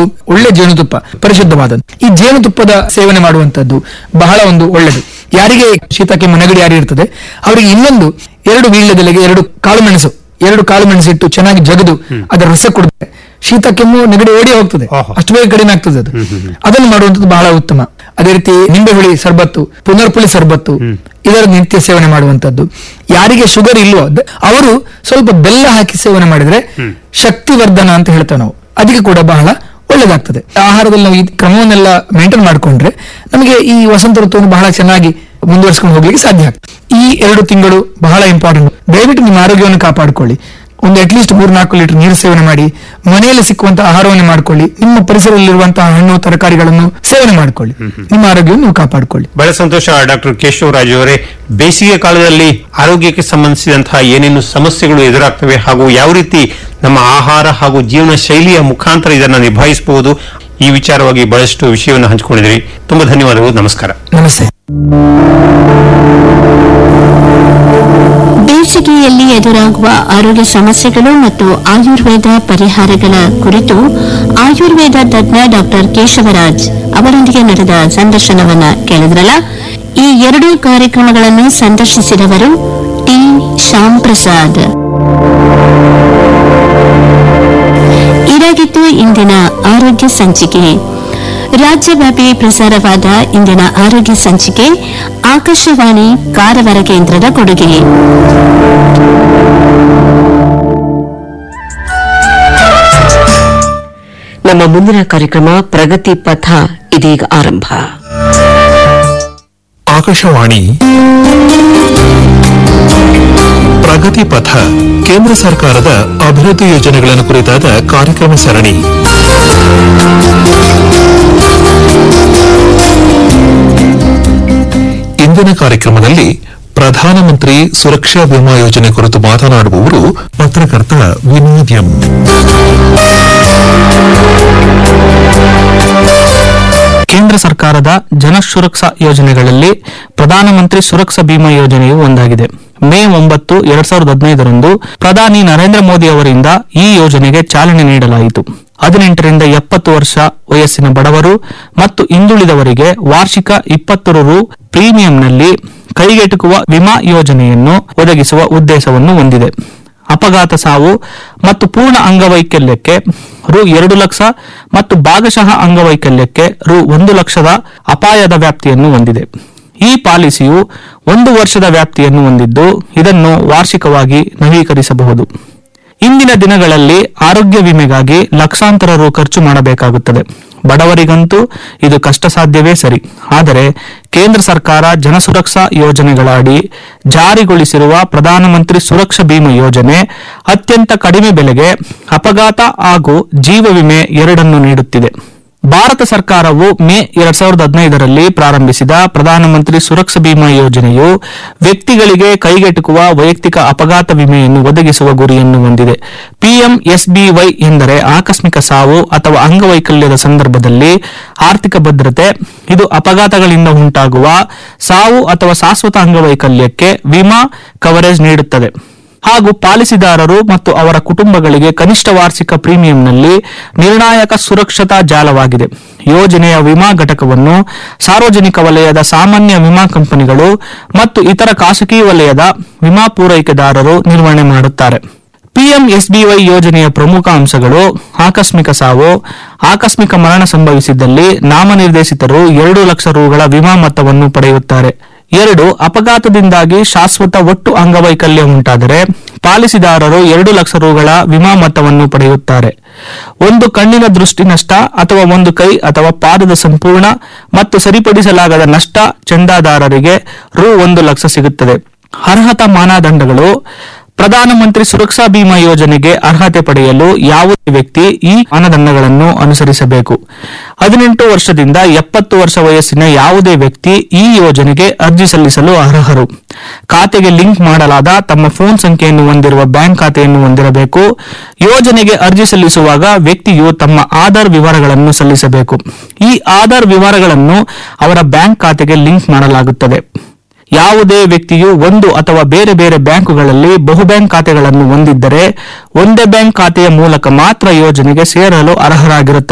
ಒಳ್ಳೆ ಜೇನುತುಪ್ಪ ಪರಿಶುದ್ಧವಾದದ್ದು ಈ ಜೇನುತುಪ್ಪದ ಸೇವನೆ ಮಾಡುವಂತದ್ದು ಬಹಳ ಒಂದು ಒಳ್ಳೆದು ಯಾರಿಗೆ ಶೀತ ಕೆಮ್ಮು ನೆಗಡಿ ಯಾರು ಇರ್ತದೆ ಅವರಿಗೆ ಇನ್ನೊಂದು ಎರಡು ವೀಳ್ಯದೆಲೆಗೆ ಎರಡು ಕಾಳು ಮೆಣಸು ಎರಡು ಕಾಳು ಮೆಣಸು ಇಟ್ಟು ಚೆನ್ನಾಗಿ ಜಗದು ಅದರ ರಸ ಕುಡಿದ್ರೆ ಶೀತ ಕೆಮ್ಮು ನೆಗಡಿ ಓಡಿ ಹೋಗ್ತದೆ ಆಹಾ. ಅಷ್ಟು ಬೇಗ ಕಡಿಮೆ ಆಗ್ತದೆ ಅದು ಅದನ್ನು ಮಾಡುವಂತದ್ದು ಬಹಳ ಉತ್ತಮ ಅದೇ ರೀತಿ ನಿಂಬೆ ಹುಳಿ ಸರ್ಬತ್ತು ಪುನರ್ಪುಳಿ ಸರ್ಬತ್ತು ಇದರ ನಿತ್ಯ ಸೇವನೆ ಮಾಡುವಂತದ್ದು ಯಾರಿಗೆ ಶುಗರ್ ಇಲ್ವೋ ದ- ಅವರು ಸ್ವಲ್ಪ ಬೆಲ್ಲ ಹಾಕಿ ಸೇವನೆ ಮಾಡಿದ್ರೆ ಶಕ್ತಿವರ್ಧನ ಅಂತ ಹೇಳ್ತೇವೆ ನಾವು ಅದಕ್ಕೆ ಕೂಡ ಬಹಳ ಒಳ್ಳೇದಾಗ್ತದೆ ಆಹಾರದಲ್ಲಿ ನಾವು ಈ ಕ್ರಮವನ್ನೆಲ್ಲ ಮೇಂಟೈನ್ ಮಾಡ್ಕೊಂಡ್ರೆ ನಮಗೆ ಈ ವಸಂತ ಋತುವನ್ನು ಬಹಳ ಚೆನ್ನಾಗಿ ಮುಂದುವರಿಸಿಕೊಂಡು ಹೋಗ್ಲಿಕ್ಕೆ ಸಾಧ್ಯ ಆಗ್ತದೆ ಈ ಎರಡು ತಿಂಗಳು ಬಹಳ ಇಂಪಾರ್ಟೆಂಟ್ ದಯವಿಟ್ಟು ನಿಮ್ಮ ಆರೋಗ್ಯವನ್ನು ಕಾಪಾಡಿಕೊಳ್ಳಿ ಒಂದು ಅಟ್ಲೀಸ್ಟ್ ಮೂರ್ ನಾಲ್ಕು ಲೀಟರ್ ನೀರು ಸೇವನೆ ಮಾಡಿ ಮನೆಯಲ್ಲಿ ಸಿಕ್ಕುವಂತಹ ಆಹಾರವನ್ನು ಮಾಡ್ಕೊಳ್ಳಿ ನಿಮ್ಮ ಪರಿಸರದಲ್ಲಿರುವಂತಹ ಹಣ್ಣು ತರಕಾರಿಗಳನ್ನು ಸೇವನೆ ಮಾಡ್ಕೊಳ್ಳಿ ನಿಮ್ಮ ಆರೋಗ್ಯವನ್ನು ನೀವು ಕಾಪಾಡಿಕೊಳ್ಳಿ ಬಹಳ ಸಂತೋಷ ಡಾಕ್ಟರ್ ಕೇಶವರಾಜ್ ಅವರೇ ಬೇಸಿಗೆ ಕಾಲದಲ್ಲಿ ಆರೋಗ್ಯಕ್ಕೆ ಸಂಬಂಧಿಸಿದಂತಹ ಏನೇನು ಸಮಸ್ಯೆಗಳು ಎದುರಾಗ್ತವೆ ಹಾಗೂ ಯಾವ ರೀತಿ ನಮ್ಮ ಆಹಾರ ಹಾಗೂ ಜೀವನ ಶೈಲಿಯ ಮುಖಾಂತರ ಇದನ್ನು ನಿಭಾಯಿಸಬಹುದು ಈ ವಿಚಾರವಾಗಿ ಬಹಳಷ್ಟು ವಿಷಯವನ್ನು ಹಂಚಿಕೊಂಡಿದ್ರಿ ತುಂಬಾ ಧನ್ಯವಾದಗಳು ನಮಸ್ಕಾರ ನಮಸ್ತೆ ಬೇಸಿಗೆಯಲ್ಲಿ ಎದುರಾಗುವ ಆರೋಗ್ಯ ಸಮಸ್ಯೆಗಳು ಮತ್ತು ಆಯುರ್ವೇದ ಪರಿಹಾರಗಳ ಕುರಿತು ಆಯುರ್ವೇದ ತಜ್ಞ ಡಾಕ್ಟರ್ ಕೇಶವರಾಜ್ ಅವರೊಂದಿಗೆ ನಡೆದ ಸಂದರ್ಶನವನ್ನ ಕೇಳಿದ್ರಲ್ಲ ಈ ಎರಡೂ ಕಾರ್ಯಕ್ರಮಗಳನ್ನು ಸಂದರ್ಶಿಸಿದವರು ಟಿ ಶ್ಯಾಮ್ ಪ್ರಸಾದ್ ಇದಾಗಿತ್ತು ಇಂದಿನ ಆರೋಗ್ಯ ಸಂಚಿಕೆ ರಾಜ್ಯವ್ಯಾಪಿ ಪ್ರಸಾರವಾದ ಇಂದಿನ ಆರೋಗ್ಯ ಸಂಚಿಕೆ ಆಕಾಶವಾಣಿ ಕಾರವಾರ ಕೇಂದ್ರದ ಕೊಡುಗೆ ನಮ್ಮ ಮುಂದಿನ ಕಾರ್ಯಕ್ರಮ ಪ್ರಗತಿ ಪಥ ಇದೀಗ ಆರಂಭ ಆಕಾಶವಾಣಿ ಪ್ರಗತಿ ಪಥ ಕೇಂದ್ರ ಸರ್ಕಾರದ ಅಭಿವೃದ್ಧಿ ಯೋಜನೆಗಳನ್ನು ಕುರಿತಾದ ಕಾರ್ಯಕ್ರಮ ಸರಣಿ ಇಂದಿನ ಕಾರ್ಯಕ್ರಮದಲ್ಲಿ ಪ್ರಧಾನಮಂತ್ರಿ ಸುರಕ್ಷಾ ವಿಮಾ ಯೋಜನೆ ಕುರಿತು ಮಾತನಾಡುವವರು ಪತ್ರಕರ್ತ ವಿನೋದ್ ಎಂ ಕೇಂದ್ರ ಸರ್ಕಾರದ ಜನ ಸುರಕ್ಷಾ ಯೋಜನೆಗಳಲ್ಲಿ ಪ್ರಧಾನಮಂತ್ರಿ ಸುರಕ್ಷಾ ಬಿಮಾ ಯೋಜನೆಯು ಒಂದಾಗಿದೆ ಮೇ ಒಂಬತ್ತು ಎರಡ್ ಸಾವಿರದ ಹದಿನೈದರಂದು ಪ್ರಧಾನಿ ನರೇಂದ್ರ ಮೋದಿ ಅವರಿಂದ ಈ ಯೋಜನೆಗೆ ಚಾಲನೆ ನೀಡಲಾಯಿತು ಹದಿನೆಂಟರಿಂದ ಎಪ್ಪತ್ತು ವರ್ಷ ವಯಸ್ಸಿನ ಬಡವರು ಮತ್ತು ಹಿಂದುಳಿದವರಿಗೆ ವಾರ್ಷಿಕ ಇಪ್ಪತ್ತು ರು ಪ್ರೀಮಿಯಂನಲ್ಲಿ ಕೈಗೆಟುಕುವ ವಿಮಾ ಯೋಜನೆಯನ್ನು ಒದಗಿಸುವ ಉದ್ದೇಶವನ್ನು ಹೊಂದಿದೆ ಅಪಘಾತ ಸಾವು ಮತ್ತು ಪೂರ್ಣ ಅಂಗವೈಕಲ್ಯಕ್ಕೆ ರು ಎರಡು ಲಕ್ಷ ಮತ್ತು ಭಾಗಶಃ ಅಂಗವೈಕಲ್ಯಕ್ಕೆ ರು ಒಂದು ಲಕ್ಷದ ಅಪಾಯದ ವ್ಯಾಪ್ತಿಯನ್ನು ಹೊಂದಿದೆ ಈ ಪಾಲಿಸಿಯು ಒಂದು ವರ್ಷದ ವ್ಯಾಪ್ತಿಯನ್ನು ಹೊಂದಿದ್ದು ಇದನ್ನು ವಾರ್ಷಿಕವಾಗಿ ನವೀಕರಿಸಬಹುದು ಇಂದಿನ ದಿನಗಳಲ್ಲಿ ಆರೋಗ್ಯ ವಿಮೆಗಾಗಿ ಲಕ್ಷಾಂತರ ರು ಖರ್ಚು ಮಾಡಬೇಕಾಗುತ್ತದೆ ಬಡವರಿಗಂತೂ ಇದು ಕಷ್ಟ ಸಾಧ್ಯವೇ ಸರಿ ಆದರೆ ಕೇಂದ್ರ ಸರ್ಕಾರ ಜನಸುರಕ್ಷಾ ಯೋಜನೆಗಳ ಅಡಿ ಜಾರಿಗೊಳಿಸಿರುವ ಪ್ರಧಾನಮಂತ್ರಿ ಸುರಕ್ಷಾ ಬಿಮಾ ಯೋಜನೆ ಅತ್ಯಂತ ಕಡಿಮೆ ಬೆಲೆಗೆ ಅಪಘಾತ ಹಾಗೂ ಜೀವ ವಿಮೆ ಎರಡನ್ನು ನೀಡುತ್ತಿದೆ ಭಾರತ ಸರ್ಕಾರವು ಮೇ ಎರಡ್ ಸಾವಿರದ ಹದಿನೈದರಲ್ಲಿ ಪ್ರಾರಂಭಿಸಿದ ಪ್ರಧಾನಮಂತ್ರಿ ಸುರಕ್ಷಾ ಬಿಮಾ ಯೋಜನೆಯು ವ್ಯಕ್ತಿಗಳಿಗೆ ಕೈಗೆಟುಕುವ ವೈಯಕ್ತಿಕ ಅಪಘಾತ ವಿಮೆಯನ್ನು ಒದಗಿಸುವ ಗುರಿಯನ್ನು ಹೊಂದಿದೆ ಪಿಎಂಎಸ್ಬಿವೈ ಎಂದರೆ ಆಕಸ್ಮಿಕ ಸಾವು ಅಥವಾ ಅಂಗವೈಕಲ್ಯದ ಸಂದರ್ಭದಲ್ಲಿ ಆರ್ಥಿಕ ಭದ್ರತೆ ಇದು ಅಪಘಾತಗಳಿಂದ ಉಂಟಾಗುವ ಸಾವು ಅಥವಾ ಶಾಶ್ವತ ಅಂಗವೈಕಲ್ಯಕ್ಕೆ ವಿಮಾ ಕವರೇಜ್ ನೀಡುತ್ತದೆ ಹಾಗೂ ಪಾಲಿಸಿದಾರರು ಮತ್ತು ಅವರ ಕುಟುಂಬಗಳಿಗೆ ಕನಿಷ್ಠ ವಾರ್ಷಿಕ ಪ್ರೀಮಿಯಂನಲ್ಲಿ ನಿರ್ಣಾಯಕ ಸುರಕ್ಷತಾ ಜಾಲವಾಗಿದೆ ಯೋಜನೆಯ ವಿಮಾ ಘಟಕವನ್ನು ಸಾರ್ವಜನಿಕ ವಲಯದ ಸಾಮಾನ್ಯ ವಿಮಾ ಕಂಪನಿಗಳು ಮತ್ತು ಇತರ ಖಾಸಗಿ ವಲಯದ ವಿಮಾ ಪೂರೈಕೆದಾರರು ನಿರ್ವಹಣೆ ಮಾಡುತ್ತಾರೆ ಪಿಎಂಎಸ್ಬಿವೈ ಯೋಜನೆಯ ಪ್ರಮುಖ ಅಂಶಗಳು ಆಕಸ್ಮಿಕ ಸಾವು ಆಕಸ್ಮಿಕ ಮರಣ ಸಂಭವಿಸಿದ್ದಲ್ಲಿ ನಾಮನಿರ್ದೇಶಿತರು ಎರಡು ಲಕ್ಷ ರುಗಳ ವಿಮಾ ಮೊತ್ತವನ್ನು ಪಡೆಯುತ್ತಾರೆ ಎರಡು ಅಪಘಾತದಿಂದಾಗಿ ಶಾಶ್ವತ ಒಟ್ಟು ಅಂಗವೈಕಲ್ಯ ಉಂಟಾದರೆ ಪಾಲಿಸಿದಾರರು ಎರಡು ಲಕ್ಷ ರುಗಳ ವಿಮಾ ಮೊತ್ತವನ್ನು ಪಡೆಯುತ್ತಾರೆ ಒಂದು ಕಣ್ಣಿನ ದೃಷ್ಟಿ ನಷ್ಟ ಅಥವಾ ಒಂದು ಕೈ ಅಥವಾ ಪಾದದ ಸಂಪೂರ್ಣ ಮತ್ತು ಸರಿಪಡಿಸಲಾಗದ ನಷ್ಟ ಚಂದಾದಾರರಿಗೆ ರು ಒಂದು ಲಕ್ಷ ಸಿಗುತ್ತದೆ ಅರ್ಹತಾ ಮಾನದಂಡಗಳು ಪ್ರಧಾನಮಂತ್ರಿ ಸುರಕ್ಷಾ ಬಿಮಾ ಯೋಜನೆಗೆ ಅರ್ಹತೆ ಪಡೆಯಲು ಯಾವುದೇ ವ್ಯಕ್ತಿ ಈ ಮಾನದಂಡಗಳನ್ನು ಅನುಸರಿಸಬೇಕು ಹದಿನೆಂಟು ವರ್ಷದಿಂದ ಎಪ್ಪತ್ತು ವರ್ಷ ವಯಸ್ಸಿನ ಯಾವುದೇ ವ್ಯಕ್ತಿ ಈ ಯೋಜನೆಗೆ ಅರ್ಜಿ ಸಲ್ಲಿಸಲು ಅರ್ಹರು ಖಾತೆಗೆ ಲಿಂಕ್ ಮಾಡಲಾದ ತಮ್ಮ ಫೋನ್ ಸಂಖ್ಯೆಯನ್ನು ಹೊಂದಿರುವ ಬ್ಯಾಂಕ್ ಖಾತೆಯನ್ನು ಹೊಂದಿರಬೇಕು ಯೋಜನೆಗೆ ಅರ್ಜಿ ಸಲ್ಲಿಸುವಾಗ ವ್ಯಕ್ತಿಯು ತಮ್ಮ ಆಧಾರ್ ವಿವರಗಳನ್ನು ಸಲ್ಲಿಸಬೇಕು ಈ ಆಧಾರ್ ವಿವರಗಳನ್ನು ಅವರ ಬ್ಯಾಂಕ್ ಖಾತೆಗೆ ಲಿಂಕ್ ಮಾಡಲಾಗುತ್ತದೆ ಯಾವುದೇ ವ್ಯಕ್ತಿಯು ಒಂದು ಅಥವಾ ಬೇರೆ ಬೇರೆ ಬ್ಯಾಂಕುಗಳಲ್ಲಿ ಬಹುಬ್ಯಾಂಕ್ ಖಾತೆಗಳನ್ನು ಹೊಂದಿದ್ದರೆ ಒಂದೇ ಬ್ಯಾಂಕ್ ಖಾತೆಯ ಮೂಲಕ ಮಾತ್ರ ಯೋಜನೆಗೆ ಸೇರಲು ಅರ್ಹರಾಗಿರುತ್ತಾರೆ